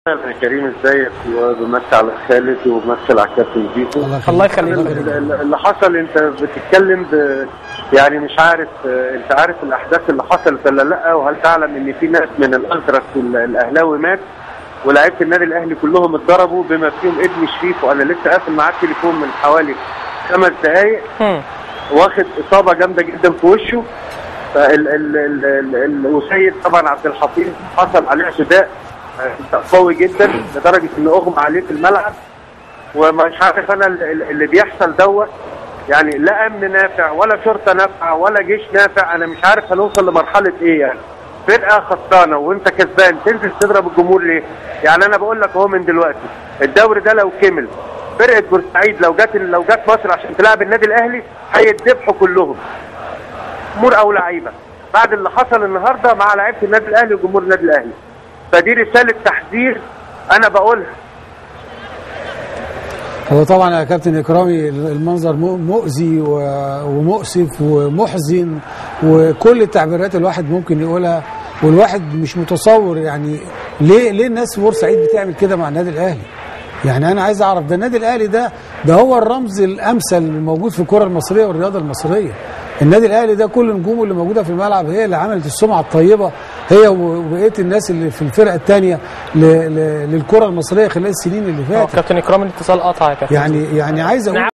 يا كريم ازيك وبمثل على خالد وبمثل على كابتن زيزو الله يخليك اللي حصل انت بتتكلم ب... يعني مش عارف اه، انت عارف الاحداث اللي حصلت ولا لا وهل تعلم ان في ناس من الازرق الاهلاوي مات ولاعيبه النادي الاهلي كلهم اتضربوا بما فيهم ابن شريف وانا لسه قافل معاه التليفون من حوالي خمس دقائق مم. واخد اصابه جامده جدا في وشه فال ال ال ال ال وسيد طبعا عبد الحفيظ حصل عليه اعتداء آه، قوي جدا لدرجه ان اغمى عليه في الملعب ومش عارف انا ال- ال- اللي بيحصل دوت يعني لا امن نافع ولا شرطه نافعه ولا جيش نافع انا مش عارف هنوصل لمرحله ايه يعني فرقه خسرانه وانت كسبان تنزل تضرب الجمهور ليه؟ يعني انا بقول لك اهو من دلوقتي الدوري ده لو كمل فرقه بورسعيد لو جت لو جت مصر عشان تلعب النادي الاهلي هيتذبحوا كلهم جمهور او لعيبه بعد اللي حصل النهارده مع لعيبه النادي الاهلي وجمهور النادي الاهلي فدي رساله تحذير انا بقولها هو طبعا يا كابتن اكرامي المنظر مؤ- مؤذي و- ومؤسف ومحزن وكل التعبيرات الواحد ممكن يقولها والواحد مش متصور يعني ليه ليه الناس في بورسعيد بتعمل كده مع النادي الاهلي؟ يعني انا عايز اعرف ده النادي الاهلي ده ده هو الرمز الامثل الموجود في الكره المصريه والرياضه المصريه. النادي الاهلي ده كل نجومه اللي موجوده في الملعب هي اللي عملت السمعه الطيبه هي وبقيه الناس اللي في الفرقه الثانيه للكره المصريه خلال السنين اللي هو فاتت. كابتن اكرام الاتصال قطع يا كابتن يعني يعني عايز اقول